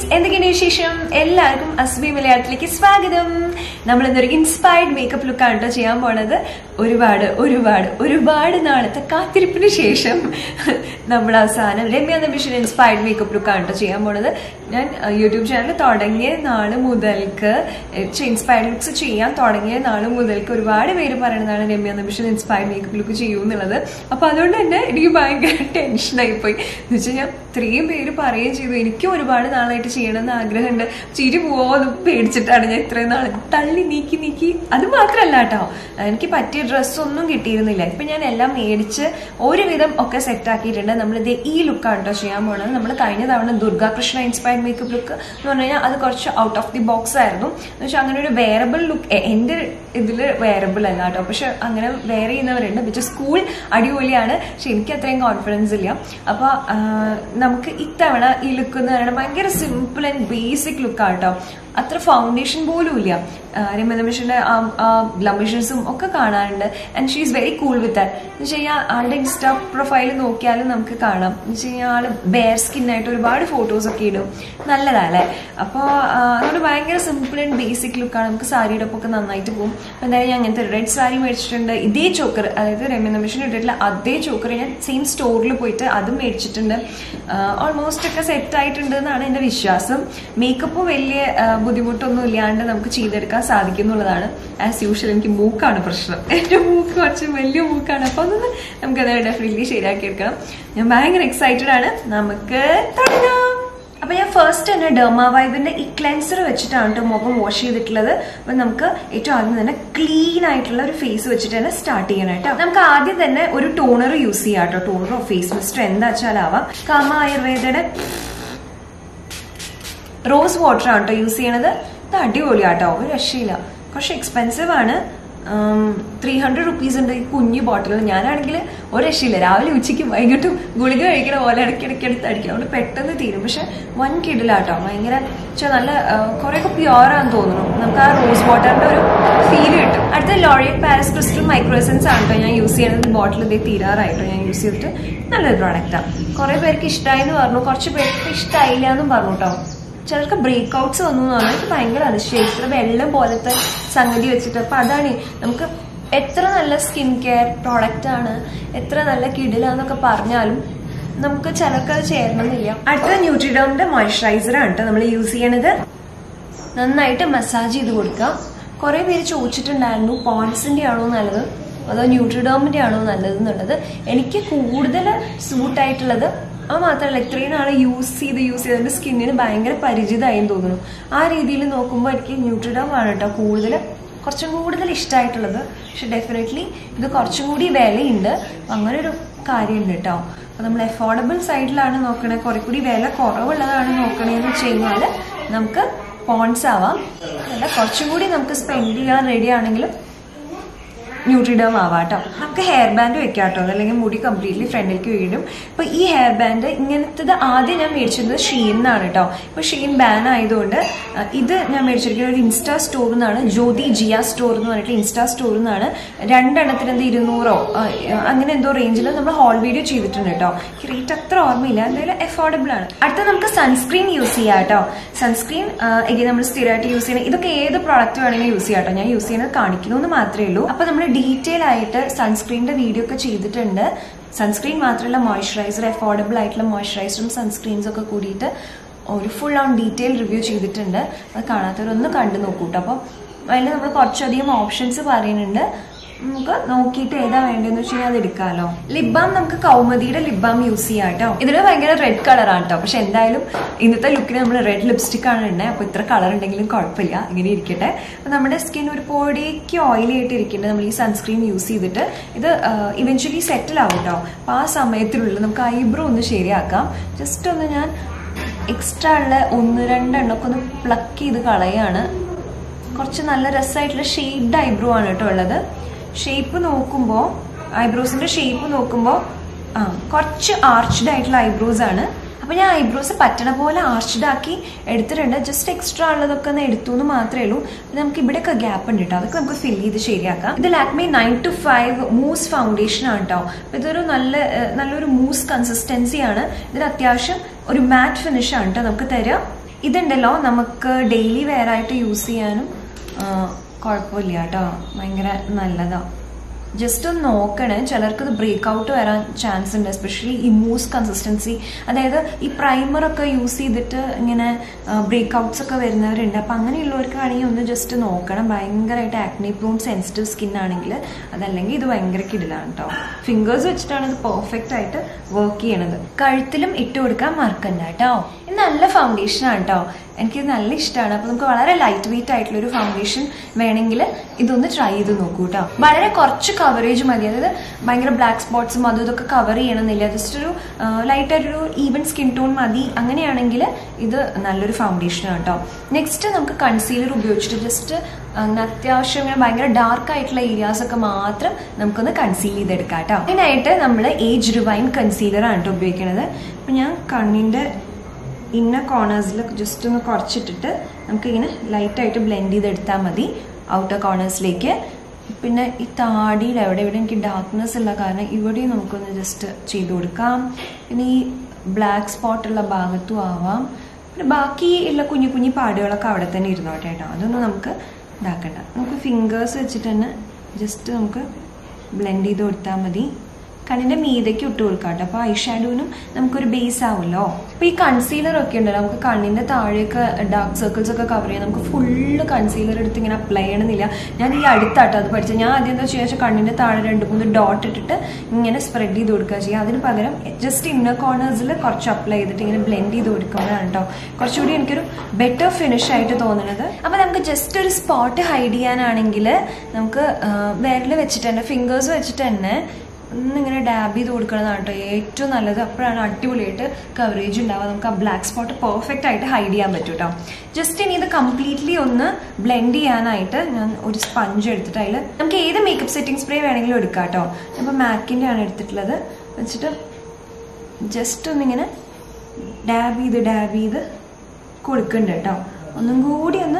എന്തൊക്കെയാണ് വിശേഷം എല്ലാവർക്കും അസ്ബി മലയാളത്തിലേക്ക് സ്വാഗതം നമ്മൾ ഇന്നൊരു ഇൻസ്പയർഡ് മേക്കപ്പ് ലുക്കാണ് കേട്ടോ ചെയ്യാൻ പോണത് ഒരുപാട് ഒരുപാട് ഒരുപാട് നാളത്തെ കാത്തിരിപ്പിന് ശേഷം നമ്മൾ അവസാനം രമ്യ നബീഷൻ ഇൻസ്പയർഡ് മേക്കപ്പ് ലുക്കാണ് കേട്ടോ ചെയ്യാൻ പോണത് ഞാൻ അഹ്, യൂട്യൂബ് ചാനൽ തുടങ്ങിയ നാൾ മുതൽക്ക് ഇൻസ്പയർഡ് ലുക്സ് ചെയ്യാൻ തുടങ്ങിയ നാൾ മുതൽക്ക് ഒരുപാട് പേര് പറയുന്നതാണ് Ramya Nambeesan inspired makeup look ചെയ്യൂ എന്നുള്ളത് അപ്പൊ അതുകൊണ്ട് തന്നെ എനിക്ക് ഭയങ്കര ടെൻഷനായി പോയി എന്ന് വെച്ചാൽ ഞാൻ ഇത്രയും പേര് പറയുകയും ചെയ്തു എനിക്കും ഒരുപാട് നാളായിട്ട് ചെയ്യണമെന്ന് ആഗ്രഹമുണ്ട് ചിരി പോവോന്ന് പേടിച്ചിട്ടാണ് ഞാൻ ഇത്രയും നാൾ തള്ളി നീക്കി നീക്കി അത് മാത്രമല്ല കേട്ടോ എനിക്ക് പറ്റിയ ഡ്രസ്സൊന്നും കിട്ടിയിരുന്നില്ല ഇപ്പൊ ഞാൻ എല്ലാം മേടിച്ച് ഒരുവിധം ഒക്കെ സെറ്റ് ആക്കിയിട്ടുണ്ട് നമ്മളിത് ഈ ലുക്കാണ് കേട്ടോ ചെയ്യാൻ പോണത് നമ്മൾ കഴിഞ്ഞ തവണ ദുർഗാകൃഷ്ണ ഇൻസ്പയർഡ് മേക്കപ്പ് ലുക്ക് എന്ന് പറഞ്ഞു കഴിഞ്ഞാൽ അത് കുറച്ച് ഔട്ട് ഓഫ് ദി ബോക്സ് ആയിരുന്നു എന്ന് വെച്ചാൽ അങ്ങനെ ഒരു വേറബിൾ ലുക്ക് എന്റെ ഇതിൽ വേറബിൾ അല്ല കേട്ടോ പക്ഷെ അങ്ങനെ വേറെ ചെയ്യുന്നവരുണ്ട് പക്ഷെ സ്കൂൾ അടിപൊളിയാണ് പക്ഷെ എനിക്ക് അത്രയും കോൺഫിഡൻസ് ഇല്ല അപ്പൊ ആ, നമുക്ക് ഇത്തവണ ഈ ലുക്ക് എന്ന് പറയുന്നത് ഭയങ്കര സിമ്പിൾ ആൻഡ് ബേസിക് ലുക്കാണ് കേട്ടോ അത്ര ഫൗണ്ടേഷൻ പോലും ഇല്ല രമ്യനമിഷന്റെ ആ ബ്ലമിഷൻസും ഒക്കെ കാണാറുണ്ട് and she is very cool with that എന്ന് വെച്ച് കഴിഞ്ഞാൽ ആളുടെ ഇൻസ്റ്റാ പ്രൊഫൈൽ നോക്കിയാലും നമുക്ക് കാണാം എന്ന് വെച്ച് കഴിഞ്ഞാൽ ആള് ബെയർ സ്കിന്നായിട്ട് ഒരുപാട് ഫോട്ടോസ് ഒക്കെ ഇടും നല്ലതല്ലേ അപ്പോൾ അതുകൊണ്ട് ഭയങ്കര സിമ്പിൾ ആൻഡ് ബേസിക് ലുക്കാണ് നമുക്ക് സാരിയുടെ ഒപ്പം ഒക്കെ നന്നായിട്ട് പോകും അപ്പോൾ എന്തായാലും ഞാൻ അങ്ങനത്തെ റെഡ് സാരി മേടിച്ചിട്ടുണ്ട് ഇതേ ചോക്കർ അതായത് രമ്യ നമിഷൻ ഇട്ടിട്ടുള്ള അതേ ചോക്കർ ഞാൻ സെയിം സ്റ്റോറിൽ പോയിട്ട് അതും മേടിച്ചിട്ടുണ്ട് ഓൾമോസ്റ്റ് ഒക്കെ സെറ്റ് ആയിട്ടുണ്ട് എന്നാണ് എൻ്റെ വിശ്വാസം മേക്കപ്പ് വലിയ ആ, ബുദ്ധിമുട്ടൊന്നും ഇല്ലാണ്ട് നമുക്ക് ചെയ്തെടുക്കാൻ സാധിക്കും എന്നുള്ളതാണ് ആസ് യൂഷ്വൽ എനിക്ക് മൂക്കാണ് പ്രശ്നം എൻ്റെ മൂക്ക് കുറച്ച് വലിയ മൂക്കാണ് അപ്പോൾ അതൊന്ന് നമുക്ക് അത് ഡെഫിനറ്റ്ലി ശരിയാക്കി എടുക്കണം ഞാൻ ഭയങ്കര എക്സൈറ്റഡ് ആണ് നമുക്ക് തുടങ്ങാം അപ്പൊ ഞാൻ ഫസ്റ്റ് തന്നെ ഡെർമ വൈബിന്റെ ഈ ക്ലെൻസർ വെച്ചിട്ടാണ് ട്ടോ മുഖം വാഷ് ചെയ്തിട്ടുള്ളത് അപ്പൊ നമുക്ക് ഏറ്റവും ആദ്യം തന്നെ ക്ലീൻ ആയിട്ടുള്ള ഒരു ഫേസ് വെച്ചിട്ട് തന്നെ സ്റ്റാർട്ട് ചെയ്യണം കേട്ടോ നമുക്ക് ആദ്യം തന്നെ ഒരു ടോണർ യൂസ് ചെയ്യാം കേട്ടോ ടോണറോ ഫേസ് മിസ്റ്റർ എന്താ വെച്ചാലാവാം കാമ ആയുർവേദയുടെ റോസ് വാട്ടർ ആണ് കേട്ടോ യൂസ് ചെയ്യണത് ഇത് അടിപൊളിയാട്ടോ ഒരു രക്ഷയില്ല കുറച്ച് എക്സ്പെൻസീവ് ആണ് ത്രീ ഹൺഡ്രഡ് റുപ്പീസ് ഉണ്ട് ഈ കുഞ്ഞു ബോട്ടിൽ ഞാനാണെങ്കിൽ ഒരു രക്ഷയില്ല രാവിലെ ഉച്ചയ്ക്കും വൈകിട്ടും ഗുളിക കഴിക്കണ പോലെ ഇടയ്ക്കിടയ്ക്ക് എടുത്ത് അടിക്കും അതുകൊണ്ട് പെട്ടെന്ന് തീരും പക്ഷെ വൻ കിടിലാട്ടോ ഭയങ്കര വെച്ചാൽ നല്ല കുറേയൊക്കെ പ്യുവർ ആണെന്ന് തോന്നുന്നു നമുക്ക് ആ റോസ് വാട്ടറിന്റെ ഒരു ഫീൽ കിട്ടും അടുത്ത ലോറിയൽ പാരസ് ക്രിസ്റ്റൽ മൈക്രോസെൻസ് ആണ് കേട്ടോ ഞാൻ യൂസ് ചെയ്യുന്നത് ബോട്ടിൽ ഇതേ തീരാറായിട്ടോ ഞാൻ യൂസ് ചെയ്തിട്ട് നല്ലൊരു പ്രോഡക്റ്റാണ് കുറേ പേർക്ക് ഇഷ്ടമായി എന്ന് പറഞ്ഞു കുറച്ച് പേർക്ക് ഇഷ്ടമായില്ല എന്നും പറഞ്ഞു കേട്ടോ ചിലർക്ക് ബ്രേക്ക് ഔട്ട്സ് വന്നു എന്ന് പറഞ്ഞാൽ എനിക്ക് ഭയങ്കര അതിശയം ഇത്ര വെള്ളം പോലത്തെ സംഗതി വെച്ചിട്ട് അപ്പൊ അതാണ് നമുക്ക് എത്ര നല്ല സ്കിൻ കെയർ പ്രോഡക്റ്റ് ആണ് എത്ര നല്ല കിടിലാന്നൊക്കെ പറഞ്ഞാലും നമുക്ക് ചിലർക്ക് അത് ചേരണമെന്നില്ല അടുത്തത് ന്യൂട്രിഡോമിന്റെ മോയ്സ്ചറൈസർ ആണ് കേട്ടോ നമ്മൾ യൂസ് ചെയ്യണത് നന്നായിട്ട് മസാജ് ചെയ്ത് കൊടുക്കുക കുറെ പേര് ചോദിച്ചിട്ടുണ്ടായിരുന്നു പോൺസിന്റെ ആണോ നല്ലത് അതോ ന്യൂട്രിഡോമിന്റെ ആണോ നല്ലത് എന്നുള്ളത് എനിക്ക് കൂടുതൽ സൂട്ടായിട്ടുള്ളത് അത് മാത്രമല്ല ഇത്രയും നാളെ യൂസ് ചെയ്ത് യൂസ് ചെയ്ത് എൻ്റെ സ്കിന്നിന് ഭയങ്കര പരിചിതമായി എന്ന് തോന്നുന്നു ആ രീതിയിൽ നോക്കുമ്പോൾ എനിക്ക് ന്യൂട്രിഡോം ആണ് കേട്ടോ കൂടുതൽ കുറച്ചും കൂടുതൽ ഇഷ്ടമായിട്ടുള്ളത് പക്ഷെ ഡെഫിനറ്റ്ലി ഇത് കുറച്ചും കൂടി വിലയുണ്ട് അങ്ങനെ ഒരു കാര്യമുണ്ട് കേട്ടോ അപ്പോൾ നമ്മൾ അഫോർഡബിൾ സൈഡിലാണ് നോക്കണേ കുറെ കൂടി വില കുറവുള്ളതാണ് നോക്കണേന്ന് വെച്ച് കഴിഞ്ഞാൽ നമുക്ക് പോൺസ് ആവാം അല്ല കുറച്ചും കൂടി നമുക്ക് സ്പെൻഡ് ചെയ്യാൻ റെഡി ആണെങ്കിലും ന്യൂട്രിഡം ആവാം കേട്ടോ നമുക്ക് ഹെയർ ബാൻഡ് വെക്കാം കേട്ടോ അതല്ലെങ്കിൽ മുടി കംപ്ലീറ്റ്ലി ഫ്രണ്ടിലേക്ക് വീഴും അപ്പൊ ഈ ഹെയർ ബാൻഡ് ഇങ്ങനത്തത് ആദ്യം ഞാൻ മേടിച്ചിരുന്നത് ഷീനിന്നാണ് കേട്ടോ ഇപ്പൊ ഷീൻ ബാൻ ആയതുകൊണ്ട് അഹ് ഇത് ഞാൻ മേടിച്ചിരിക്കുന്നത് ഒരു ഇൻസ്റ്റാ സ്റ്റോറിൽ നിന്നാണ് ജ്യോതി ജിയ സ്റ്റോർ എന്ന് പറഞ്ഞിട്ട് ഇൻസ്റ്റാ സ്റ്റോറിൽ നിന്നാണ് രണ്ടെണ്ണത്തിന് എന്ത് ഇരുന്നൂറോ അഹ് അങ്ങനെ എന്തോ റേഞ്ചിൽ നമ്മൾ ഹോൾ വീഡിയോ ചെയ്തിട്ടുണ്ട് കേട്ടോ റേറ്റ് അത്ര ഓർമ്മയില്ല എന്തായാലും അഫോർഡബിൾ ആണ് അടുത്ത നമുക്ക് സൺസ്ക്രീൻ യൂസ് ചെയ്യാം കേട്ടോ സൺസ്ക്രീൻ എങ്കിൽ നമ്മൾ സ്ഥിരമായിട്ട് യൂസ് ചെയ്യുന്നത് ഇതൊക്കെ ഏത് പ്രോഡക്റ്റ് വേണമെങ്കിലും യൂസ് ചെയ്യാം കേട്ടോ ഞാൻ യൂസ് ചെയ്യുന്നത് കാണിക്കുന്നു എന്ന് മാത്രമേ ഉള്ളൂ അപ്പൊ നമ്മൾ ഡീറ്റെയിൽ ആയിട്ട് സൺസ്ക്രീനിന്റെ വീഡിയോ ഒക്കെ ചെയ്തിട്ടുണ്ട് സൺസ്ക്രീൻ മാത്രമല്ല മോയ്സ്ചറൈസർ അഫോർഡബിൾ ആയിട്ടുള്ള മോയ്സ്ചറൈസറും സൺസ്ക്രീൻസും ഒക്കെ കൂടിയിട്ട് ഒരു ഫുൾ ഓൺ ഡീറ്റെയിൽ റിവ്യൂ ചെയ്തിട്ടുണ്ട് അത് കാണാത്തവരൊന്ന് കണ്ടു നോക്കൂട്ടോ അപ്പം അതിൽ നമ്മൾ കുറച്ചധികം ഓപ്ഷൻസ് പറയുന്നുണ്ട് നമുക്ക് നോക്കിയിട്ട് ഏതാ വേണ്ടതെന്ന് വെച്ച് കഴിഞ്ഞാൽ അത് എടുക്കാമല്ലോ ലിപ് ബാം നമുക്ക് കൗമതിയുടെ ലിപ് ബാം യൂസ് ചെയ്യാം കേട്ടോ ഇതിന് ഭയങ്കര റെഡ് കളറാണ് കേട്ടോ പക്ഷെ എന്തായാലും ഇന്നത്തെ ലുക്കിന് നമ്മൾ റെഡ് ലിപ്സ്റ്റിക് ആണ് ഇടുന്നത് അപ്പോൾ ഇത്ര കളർ ഉണ്ടെങ്കിലും കുഴപ്പമില്ല ഇങ്ങനെ ഇരിക്കട്ടെ അപ്പോൾ നമ്മുടെ സ്കിൻ ഒരു പൊടിക്ക് ഓയിലി ആയിട്ട് ഇരിക്കേണ്ടത് നമ്മൾ ഈ സൺസ്ക്രീൻ യൂസ് ചെയ്തിട്ട് ഇത് ഇവൻച്വലി സെറ്റിൽ ആവും കേട്ടോ അപ്പോൾ ആ സമയത്തിനുള്ളിൽ നമുക്ക് ഐബ്രോ ഒന്ന് ശരിയാക്കാം ജസ്റ്റ് ഒന്ന് ഞാൻ എക്സ്ട്രാ ഉള്ള ഒന്ന് രണ്ടെണ്ണമൊക്കെ ഒന്ന് പ്ലക്ക് ചെയ്ത് കളയാണ് കുറച്ച് നല്ല രസമായിട്ടുള്ള ഷെയ്ഡ് ഐബ്രോ ആണ് കേട്ടോ ഉള്ളത് ഷേപ്പ് നോക്കുമ്പോൾ ഐബ്രോസിന്റെ ഷേപ്പ് നോക്കുമ്പോൾ ആ കുറച്ച് ആർച്ച്ഡ് ആയിട്ടുള്ള ഐബ്രോസ് ആണ് അപ്പൊ ഞാൻ ഐബ്രോസ് പറ്റണ പോലെ ആർച്ച്ഡ് ആക്കി എടുത്തിട്ടുണ്ട് ജസ്റ്റ് എക്സ്ട്രാ ഉള്ളതൊക്കെ ഒന്ന് എടുത്തു എന്ന് മാത്രമേ ഉള്ളൂ പിന്നെ നമുക്ക് ഇവിടെയൊക്കെ ഗ്യാപ്പ് ഉണ്ട് കേട്ടോ അതൊക്കെ നമുക്ക് ഫിൽ ചെയ്ത് ശരിയാക്കാം ഇത് Lakme nine to five mousse foundation ആണ് കേട്ടോ അപ്പൊ ഇതൊരു നല്ല ഏഹ്, നല്ലൊരു മൂസ് കൺസിസ്റ്റൻസി ആണ് ഇതിന് അത്യാവശ്യം ഒരു മാറ്റ് ഫിനിഷ് ആണ് കേട്ടോ നമുക്ക് തരിക ഇതുണ്ടല്ലോ നമുക്ക് ഡെയിലി വെയർ ആയിട്ട് യൂസ് ചെയ്യാനും ആ, കുഴപ്പമില്ല കേട്ടോ ഭയങ്കര നല്ലതാ ജസ്റ്റ് ഒന്ന് നോക്കണേ ചിലർക്ക് ഇത് ബ്രേക്ക് ഔട്ട് വരാൻ ചാൻസ് ഉണ്ട് എസ്പെഷ്യലി ഈ മൂസ് കൺസിസ്റ്റൻസി അതായത് ഈ പ്രൈമർ ഒക്കെ യൂസ് ചെയ്തിട്ട് ഇങ്ങനെ ബ്രേക്ക് ഔട്ട്സ് ഒക്കെ വരുന്നവരുണ്ട് അപ്പം അങ്ങനെയുള്ളവർക്കാണെങ്കിൽ ഒന്ന് ജസ്റ്റ് നോക്കണം ഭയങ്കരമായിട്ട് ആക്നി പ്രൂൺ സെൻസിറ്റീവ് സ്കിൻ ആണെങ്കിൽ അതല്ലെങ്കിൽ ഇത് ഭയങ്കര കിടിലാണ് കേട്ടോ ഫിംഗേഴ്സ് വെച്ചിട്ടാണ് ഇത് പെർഫെക്റ്റ് ആയിട്ട് വർക്ക് ചെയ്യണത് കഴുത്തിലും ഇട്ട് കൊടുക്കാൻ മറക്കണ്ട കേട്ടോ ഇത് നല്ല ഫൗണ്ടേഷൻ ആണ് കേട്ടോ എനിക്ക് നല്ല ഇഷ്ടമാണ് അപ്പോൾ നമുക്ക് വളരെ ലൈറ്റ് വെയിറ്റ് ആയിട്ടുള്ള ഒരു ഫൗണ്ടേഷൻ വേണമെങ്കിൽ ഇതൊന്ന് ട്രൈ ചെയ്ത് നോക്കൂ കേട്ടോ വളരെ കുറച്ച് കവറേജ് മതി അതായത് ഭയങ്കര ബ്ലാക്ക് സ്പോട്ട്സും അതും ഇതൊക്കെ കവർ ചെയ്യണമെന്നില്ല ജസ്റ്റ് ഒരു ലൈറ്റ് ആയിട്ടൊരു ഈവൻ സ്കിൻ ടോൺ മതി അങ്ങനെയാണെങ്കിൽ ഇത് നല്ലൊരു ഫൗണ്ടേഷനാണ് കേട്ടോ നെക്സ്റ്റ് നമുക്ക് കൺസീലർ ഉപയോഗിച്ചിട്ട് ജസ്റ്റ് അങ്ങനെ അത്യാവശ്യം ഇങ്ങനെ ഭയങ്കര ഡാർക്ക് ആയിട്ടുള്ള ഏരിയാസ് ഒക്കെ മാത്രം നമുക്കൊന്ന് കൺസീൽ ചെയ്തെടുക്കാം കേട്ടോ അതിനായിട്ട് നമ്മൾ ഏജ് റിവൈൻ കൺസീലർ ആണ് കേട്ടോ ഉപയോഗിക്കുന്നത് അപ്പം ഞാൻ കണ്ണിൻ്റെ ഇന്ന കോർണേഴ്സിൽ ജസ്റ്റ് ഒന്ന് കുറച്ചിട്ടിട്ട് നമുക്കിങ്ങനെ ലൈറ്റായിട്ട് ബ്ലെൻഡ് ചെയ്തെടുത്താൽ മതി ഔട്ടർ കോർണേഴ്സിലേക്ക് പിന്നെ ഈ താടിയുടെ എവിടെ എവിടെ എനിക്ക് ഡാർക്ക്നെസ് ഉള്ള കാരണം ഇവിടെയും നമുക്കൊന്ന് ജസ്റ്റ് ചെയ്ത് കൊടുക്കാം പിന്നെ ഈ ബ്ലാക്ക് സ്പോട്ടുള്ള ഭാഗത്തും ആവാം പിന്നെ ബാക്കി ഉള്ള കുഞ്ഞു കുഞ്ഞു പാടുകളൊക്കെ അവിടെ തന്നെ ഇരുന്നോട്ടെ കേട്ടോ അതൊന്നും നമുക്ക് ഇതാക്കണ്ട നമുക്ക് ഫിംഗേഴ്സ് വെച്ചിട്ട് തന്നെ ജസ്റ്റ് നമുക്ക് ബ്ലെൻഡ് ചെയ്ത് കൊടുത്താൽ മതി കണ്ണിന്റെ മീതയ്ക്ക് ഇട്ട് കൊടുക്കാം കേട്ടോ അപ്പോൾ ഐ ഷാഡോവിനും നമുക്കൊരു ബേസ് ആവുമല്ലോ അപ്പോൾ ഈ കൺസീലർ ഒക്കെ ഉണ്ടല്ലോ നമുക്ക് കണ്ണിന്റെ താഴെയൊക്കെ ഡാർക്ക് സർക്കിൾസ് ഒക്കെ കവർ ചെയ്യാം നമുക്ക് ഫുള്ള് കൺസീലർ എടുത്ത് ഇങ്ങനെ അപ്ലൈ ചെയ്യണമെന്നില്ല ഞാൻ ഈ അടുത്താട്ടോ അത് പഠിച്ചത് ഞാൻ ആദ്യം എന്താ ചെയ്യുക കണ്ണിന്റെ താഴെ രണ്ട് മൂന്ന് ഡോട്ട് ഇട്ടിട്ട് ഇങ്ങനെ സ്പ്രെഡ് ചെയ്ത് കൊടുക്കുക ചെയ്യുക അതിന് പകരം ജസ്റ്റ് ഇന്നർ കോർണേഴ്സിൽ കുറച്ച് അപ്ലൈ ചെയ്തിട്ട് ഇങ്ങനെ ബ്ലെൻഡ് ചെയ്ത് കൊടുക്കുമ്പോഴാണ് കേട്ടോ കുറച്ചുകൂടി എനിക്കൊരു ബെറ്റർ ഫിനിഷ് ആയിട്ട് തോന്നുന്നത് അപ്പോൾ നമുക്ക് ജസ്റ്റ് ഒരു സ്പോട്ട് ഹൈഡ് ചെയ്യാനാണെങ്കിൽ നമുക്ക് വിരൽ വെച്ചിട്ട് തന്നെ ഫിംഗേഴ്സ് വെച്ചിട്ട് തന്നെ ഒന്നിങ്ങനെ ഡാബ് ചെയ്ത് കൊടുക്കുന്നതാണ് കേട്ടോ ഏറ്റവും നല്ലത് അപ്പോഴാണ് അടിപൊളിയായിട്ട് കവറേജ് ഉണ്ടാവുക നമുക്ക് ആ ബ്ലാക്ക് സ്പോട്ട് പെർഫെക്റ്റ് ആയിട്ട് ഹൈഡ് ചെയ്യാൻ പറ്റും കേട്ടോ ജസ്റ്റ് ഇനി ഇത് കംപ്ലീറ്റ്ലി ഒന്ന് ബ്ലെൻഡ് ചെയ്യാനായിട്ട് ഞാൻ ഒരു സ്പഞ്ച് എടുത്തിട്ട് അതിൽ നമുക്ക് ഏത് മേക്കപ്പ് സെറ്റിംഗ് സ്പ്രേ വേണമെങ്കിലും എടുക്കാം കേട്ടോ അപ്പോൾ മാക്കിൻ്റെ ആണ് എടുത്തിട്ടുള്ളത് വെച്ചിട്ട് ജസ്റ്റ് ഒന്നിങ്ങനെ ഡാബ് ചെയ്ത് ഡാബ് ചെയ്ത് കൊടുക്കുന്നുണ്ട് കേട്ടോ ഒന്നും കൂടി ഒന്ന്